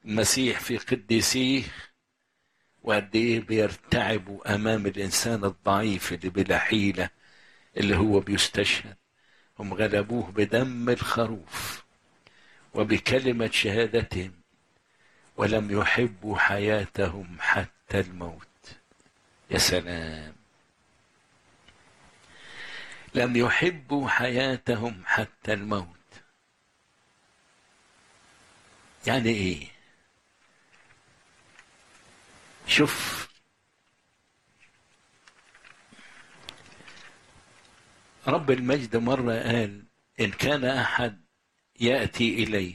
المسيح في قديسيه وقد ايه بيرتعبوا امام الانسان الضعيف اللي بلا حيله اللي هو بيستشهد هم غلبوه بدم الخروف وبكلمه شهادتهم ولم يحبوا حياتهم حتى الموت يا سلام لم يحبوا حياتهم حتى الموت يعني ايه شوف رب المجد مرة قال إن كان أحد يأتي إلي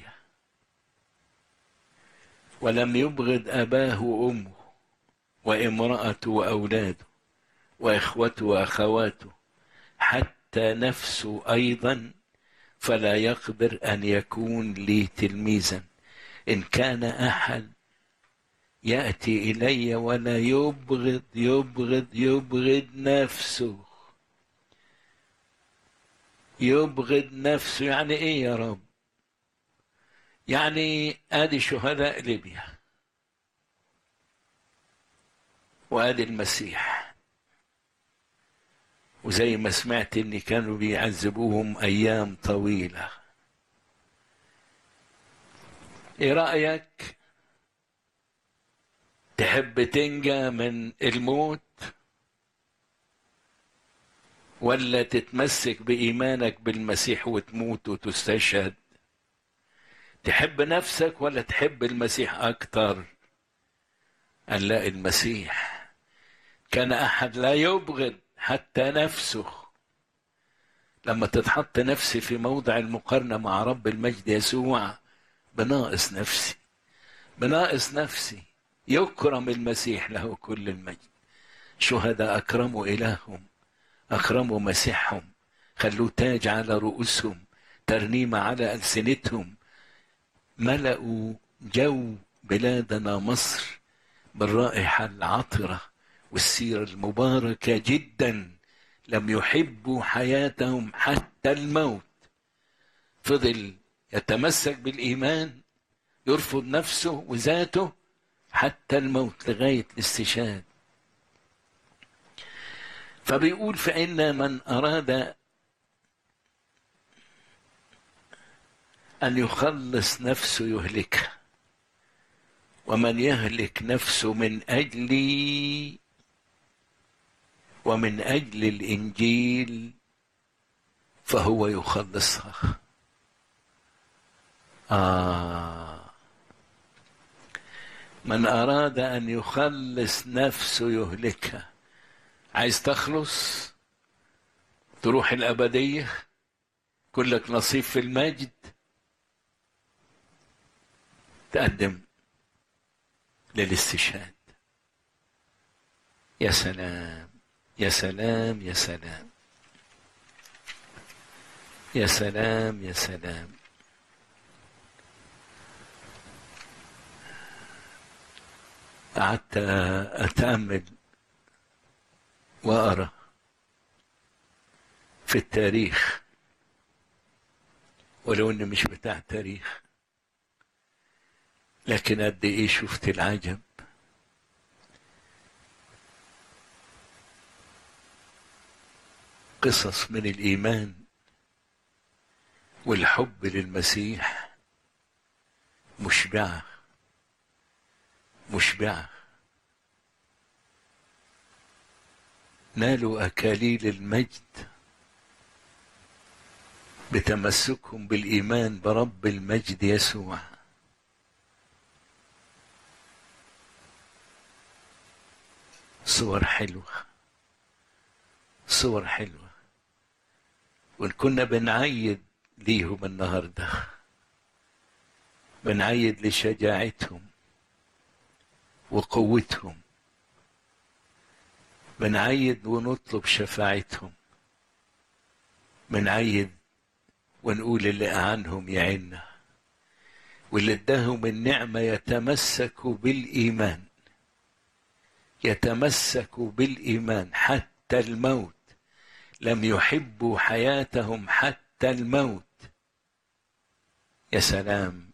ولم يبغض أباه وأمه وامرأته وأولاده وإخوته وأخواته حتى نفسه أيضا فلا يقدر أن يكون لي تلميذا إن كان أحد يأتي إلي ولا يبغض يبغض يبغض نفسه يبغض نفسه يعني إيه يا رب يعني آدي شهداء ليبيا وآدي المسيح وزي ما سمعت إن كانوا بيعذبوهم أيام طويلة إيه رأيك تحب تنجى من الموت ولا تتمسك بإيمانك بالمسيح وتموت وتستشهد تحب نفسك ولا تحب المسيح أكتر قال لا المسيح كان أحد لا يبغض حتى نفسه لما تتحط نفسي في موضع المقارنة مع رب المجد يسوع بناقص نفسي بناقص نفسي يكرم المسيح له كل المجد شهداء أكرموا إلههم أكرموا مسيحهم خلوا تاج على رؤوسهم ترنيمة على ألسنتهم ملأوا جو بلادنا مصر بالرائحة العطرة والسيرة المباركة جدا لم يحبوا حياتهم حتى الموت فضل يتمسك بالإيمان يرفض نفسه وذاته حتى الموت لغاية الاستشهاد فبيقول فإن من أراد أن يخلص نفسه يهلكها ومن يهلك نفسه من أجلي ومن أجل الإنجيل فهو يخلصها آه من أراد أن يخلص نفسه يهلكها عايز تخلص تروح الأبدية كلك نصيب في المجد تقدم للاستشهاد يا سلام يا سلام يا سلام يا سلام يا سلام قعدت أتأمل وأرى في التاريخ ولو إني مش بتاع تاريخ لكن قد إيه شفت العجب قصص من الإيمان والحب للمسيح مشبعة مشبعة نالوا أكاليل المجد بتمسكهم بالإيمان برب المجد يسوع صور حلوة صور حلوة وإن كنا بنعيد ليهم النهاردة بنعيد لشجاعتهم وقوتهم بنعيد ونطلب شفاعتهم بنعيد ونقول اللي أعنهم يعنا واللي اداهم النعمة يتمسكوا بالإيمان يتمسكوا بالإيمان حتى الموت لم يحبوا حياتهم حتى الموت يا سلام